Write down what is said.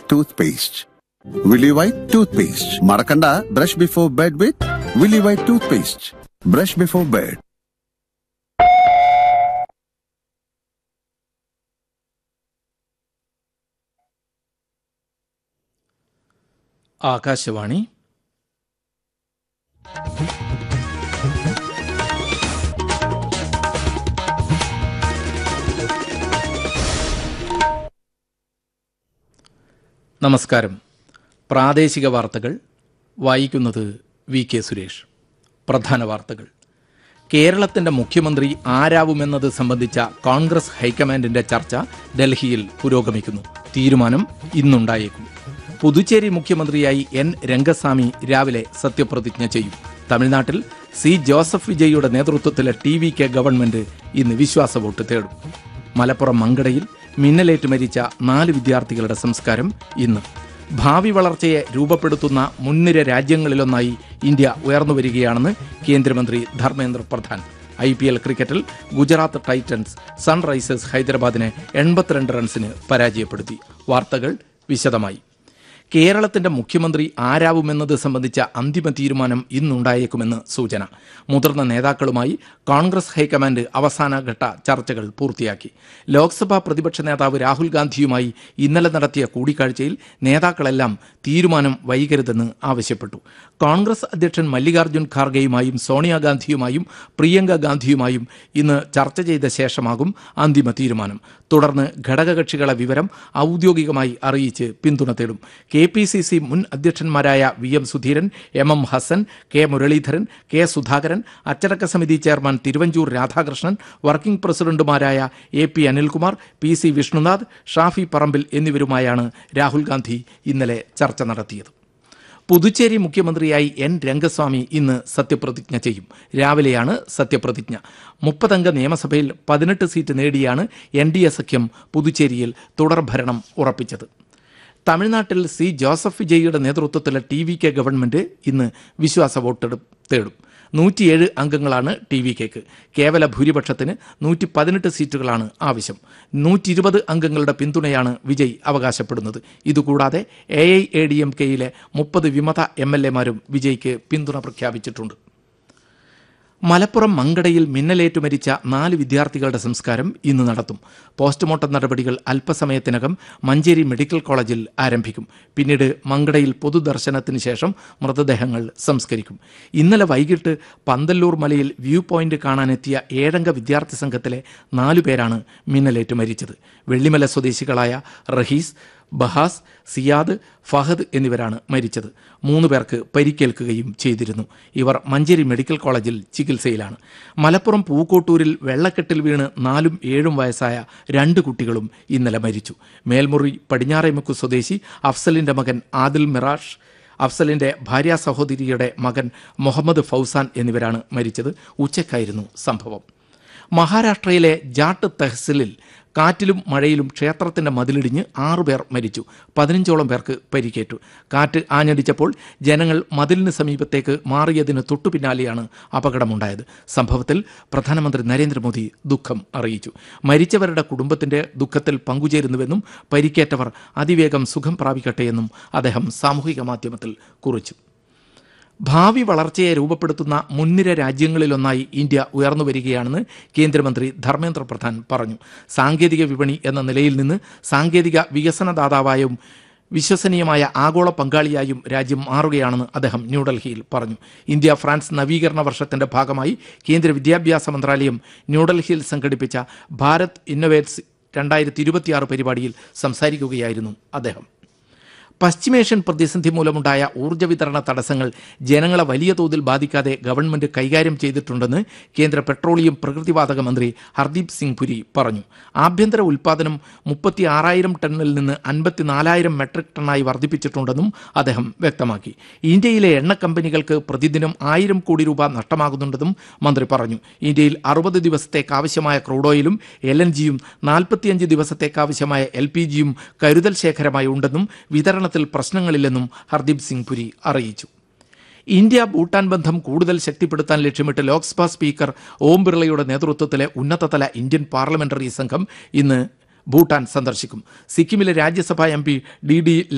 toothpaste. Willy White toothpaste. Marakanda, brush before bed with Willy White toothpaste. Brush before bed. Akashvani നമസ്കാരം പ്രാദേശിക വാർത്തകൾ വായിക്കുന്നത് V K Suresh പ്രധാന വാർത്തകൾ കേരളത്തിന്റെ മുഖ്യമന്ത്രി ആരാവുമെന്നത് സംബന്ധിച്ച കോൺഗ്രസ് ഹൈക്കമാൻഡിന്റെ ചർച്ച ഡൽഹിയിൽ പുരോഗമിക്കുന്നു തീരുമാനം ഇന്നുണ്ടായേക്കും പുതുച്ചേരി മുഖ്യമന്ത്രിയായി എൻ രംഗസ്വാമി രാവിലെ സത്യപ്രതിജ്ഞ ചെയ്യും തമിഴ്നാട്ടിൽ സി ജോസഫ് വിജയിയുടെ നേതൃത്വത്തിലെ ടി വി കെ ഗവൺമെന്റ് ഇന്ന് വിശ്വാസ വോട്ട് തേടും മലപ്പുറം മങ്കടയിൽ മിന്നലേറ്റ് മരിച്ച നാല് വിദ്യാർത്ഥികളുടെ സംസ്കാരം ഇന്ന് ഭാവി വളർച്ചയെ രൂപപ്പെടുത്തുന്ന മുൻനിര രാജ്യങ്ങളിലൊന്നായി ഇന്ത്യ ഉയർന്നു വരികയാണെന്ന് കേന്ദ്രമന്ത്രി Dharmendra Pradhan I P L ക്രിക്കറ്റിൽ ഗുജറാത്ത് ടൈറ്റൻസ് സൺറൈസേഴ്സ് ഹൈദരാബാദിനെ എൺപത്തിരണ്ട് റൺസിന് പരാജയപ്പെടുത്തി വാർത്തകൾ വിശദമായി കേരളത്തിന്റെ മുഖ്യമന്ത്രി ആരാവുമെന്നത് സംബന്ധിച്ച അന്തിമ തീരുമാനം ഇന്നുണ്ടായേക്കുമെന്ന് സൂചന മുതിർന്ന നേതാക്കളുമായി കോൺഗ്രസ് ഹൈക്കമാൻഡ് അവസാനഘട്ട ചർച്ചകൾ പൂർത്തിയാക്കി ലോക്സഭാ പ്രതിപക്ഷ നേതാവ് രാഹുൽ ഗാന്ധിയുമായി ഇന്നലെ നടത്തിയ കൂടിക്കാഴ്ചയിൽ നേതാക്കളെല്ലാം തീരുമാനം വൈകരുതെന്ന് ആവശ്യപ്പെട്ടു കോൺഗ്രസ് അധ്യക്ഷൻ മല്ലികാർജ്ജുൻ ഖാർഗെയുമായും സോണിയാഗാന്ധിയുമായും പ്രിയങ്ക ഗാന്ധിയുമായും ഇന്ന് ചർച്ച ചെയ്ത ശേഷമാകും അന്തിമ തീരുമാനം തുടർന്ന് ഘടകകക്ഷികളെ വിവരം ഔദ്യോഗികമായി അറിയിച്ച് പിന്തുണ തേടും കെ പി സി സി മുൻ അധ്യക്ഷന്മാരായ V M Sudheeran M M Hassan K Muraleedharan K Sudhakaran അച്ചടക്ക സമിതി ചെയർമാൻ തിരുവഞ്ചൂർ രാധാകൃഷ്ണൻ വർക്കിംഗ് പ്രസിഡന്റുമാരായ A P Anilkumar P C Vishnunath Shafi Parambil എന്നിവരുമായാണ് രാഹുൽ ഗാന്ധി ഇന്നലെ ചർച്ച നടത്തിയത് പുതുച്ചേരി മുഖ്യമന്ത്രിയായി എൻ രംഗസ്വാമി ഇന്ന് സത്യപ്രതിജ്ഞ ചെയ്യും രാവിലെയാണ് സത്യപ്രതിജ്ഞ മുപ്പതംഗ നിയമസഭയിൽ പതിനെട്ട് സീറ്റ് നേടിയാണ് എൻ ഡി എ സഖ്യം പുതുച്ചേരിയിൽ തുടർഭരണം ഉറപ്പിച്ചത് തമിഴ്നാട്ടിൽ സി ജോസഫ് വിജയിയുടെ നേതൃത്വത്തിലെ ടി വി കെ ഗവൺമെന്റ് ഇന്ന് വിശ്വാസ വോട്ടെടുപ്പ് തേടും നൂറ്റിയേഴ് അംഗങ്ങളാണ് ടി വി കെക്ക് കേവല ഭൂരിപക്ഷത്തിന് നൂറ്റി പതിനെട്ട് സീറ്റുകളാണ് ആവശ്യം നൂറ്റി ഇരുപത് അംഗങ്ങളുടെ പിന്തുണയാണ് വിജയ് അവകാശപ്പെടുന്നത് ഇതുകൂടാതെ A I A D M കെയിലെ മുപ്പത് വിമത എം എൽ എമാരും വിജയ്ക്ക് പിന്തുണ പ്രഖ്യാപിച്ചിട്ടുണ്ട് മലപ്പുറം മങ്കടയിൽ മിന്നലേറ്റു മരിച്ച നാല് വിദ്യാർത്ഥികളുടെ സംസ്കാരം ഇന്ന് നടത്തും പോസ്റ്റ്മോർട്ടം നടപടികൾ അല്പസമയത്തിനകം മഞ്ചേരി മെഡിക്കൽ കോളേജിൽ ആരംഭിക്കും പിന്നീട് മങ്കടയിൽ പൊതുദർശനത്തിന് ശേഷം മൃതദേഹങ്ങൾ സംസ്കരിക്കും ഇന്നലെ വൈകിട്ട് പന്തല്ലൂർ മലയിൽ വ്യൂ പോയിന്റ് കാണാനെത്തിയ ഏഴംഗ വിദ്യാർത്ഥി സംഘത്തിലെ നാലുപേരാണ് മിന്നലേറ്റ് മരിച്ചത് വെള്ളിമല സ്വദേശികളായ റഹീസ് ബഹാസ് സിയാദ് ഫഹദ് എന്നിവരാണ് മരിച്ചത് മൂന്ന് പേർക്ക് പരിക്കേൽക്കുകയും ചെയ്തിരുന്നു ഇവർ മഞ്ചേരി മെഡിക്കൽ കോളേജിൽ ചികിത്സയിലാണ് മലപ്പുറം പൂക്കോട്ടൂരിൽ വെള്ളക്കെട്ടിൽ വീണ് നാലും ഏഴും വയസ്സായ രണ്ട് കുട്ടികളും ഇന്നലെ മരിച്ചു മേൽമുറി പടിഞ്ഞാറേമുക്ക് സ്വദേശി അഫ്സലിന്റെ മകൻ ആദിൽ മിറാഷ് അഫ്സലിന്റെ ഭാര്യാ സഹോദരിയുടെ മകൻ മുഹമ്മദ് ഫൗസാൻ എന്നിവരാണ് മരിച്ചത് ഉച്ചയ്ക്കായിരുന്നു സംഭവം മഹാരാഷ്ട്രയിലെ ജാട്ട് തെഹ്സിലിൽ കാറ്റിലും മഴയിലും ക്ഷേത്രത്തിന്റെ മതിലിടിഞ്ഞ് ആറുപേർ മരിച്ചു പതിനഞ്ചോളം പേർക്ക് പരിക്കേറ്റു കാറ്റ് ആഞ്ഞടിച്ചപ്പോൾ ജനങ്ങൾ മതിലിന് സമീപത്തേക്ക് മാറിയതിന് തൊട്ടു പിന്നാലെയാണ് അപകടമുണ്ടായത് സംഭവത്തിൽ പ്രധാനമന്ത്രി നരേന്ദ്രമോദി ദുഃഖം അറിയിച്ചു മരിച്ചവരുടെ കുടുംബത്തിന്റെ ദുഃഖത്തിൽ പങ്കുചേരുന്നുവെന്നും പരിക്കേറ്റവർ അതിവേഗം സുഖം പ്രാപിക്കട്ടെയെന്നും അദ്ദേഹം സാമൂഹിക മാധ്യമത്തിൽ കുറിച്ചു ഭാവി വളർച്ചയെ രൂപപ്പെടുത്തുന്ന മുൻനിര രാജ്യങ്ങളിലൊന്നായി ഇന്ത്യ ഉയർന്നു വരികയാണെന്ന് കേന്ദ്രമന്ത്രി ധർമ്മേന്ദ്ര പ്രധാൻ പറഞ്ഞു സാങ്കേതിക വിപണി എന്ന നിലയിൽ നിന്ന് സാങ്കേതിക വികസനദാതാവായും വിശ്വസനീയമായ ആഗോള പങ്കാളിയായും രാജ്യം മാറുകയാണെന്ന് അദ്ദേഹം ന്യൂഡൽഹിയിൽ പറഞ്ഞു ഇന്ത്യ ഫ്രാൻസ് നവീകരണ വർഷത്തിന്റെ ഭാഗമായി കേന്ദ്ര വിദ്യാഭ്യാസ മന്ത്രാലയം ന്യൂഡൽഹിയിൽ സംഘടിപ്പിച്ച ഭാരത് ഇന്നൊവേറ്റ്സ് രണ്ടായിരത്തി ഇരുപത്തിയാറ് പരിപാടിയിൽ സംസാരിക്കുകയായിരുന്നു അദ്ദേഹം പശ്ചിമേഷ്യൻ പ്രതിസന്ധി മൂലമുണ്ടായ ഊർജ്ജ വിതരണ തടസ്സങ്ങൾ ജനങ്ങളെ വലിയ തോതിൽ ബാധിക്കാതെ ഗവൺമെന്റ് കൈകാര്യം ചെയ്തിട്ടുണ്ടെന്ന് കേന്ദ്ര പെട്രോളിയം പ്രകൃതിവാതക മന്ത്രി ഹർദീപ് സിംഗ് പുരി പറഞ്ഞു ആഭ്യന്തര ഉൽപാദനം മുപ്പത്തി ആറായിരം ടണ്ണിൽ നിന്ന് അൻപത്തിനാലായിരം മെട്രിക് ടണ്ണായി വർദ്ധിപ്പിച്ചിട്ടുണ്ടെന്നും അദ്ദേഹം വ്യക്തമാക്കി ഇന്ത്യയിലെ എണ്ണ കമ്പനികൾക്ക് പ്രതിദിനം ആയിരം കോടി രൂപ നഷ്ടമാകുന്നുണ്ടെന്നും മന്ത്രി പറഞ്ഞു ഇന്ത്യയിൽ അറുപത് ദിവസത്തേക്ക് ആവശ്യമായ ക്രൂഡ് ഓയിലും എൽ എൻ ജിയും നാൽപ്പത്തിയഞ്ച് ദിവസത്തേക്ക് ആവശ്യമായ എൽ പി ജിയും കരുതൽ ശേഖരമായി ഉണ്ടെന്നും വിതരണ വിതരണത്തിൽ പ്രശ്നങ്ങളില്ലെന്നും ഹർദീപ് സിംഗ് പുരി അറിയിച്ചു ഇന്ത്യ ഭൂട്ടാൻ ബന്ധം കൂടുതൽ ശക്തിപ്പെടുത്താൻ ലക്ഷ്യമിട്ട് ലോക്സഭാ സ്പീക്കർ ഓം ബിർളയുടെ നേതൃത്വത്തിലെ ഉന്നതതല ഇന്ത്യൻ പാർലമെന്ററി സംഘം ഇന്ന് ഭൂട്ടാൻ സന്ദർശിക്കും സിക്കിമിലെ Rajya Sabha M P D D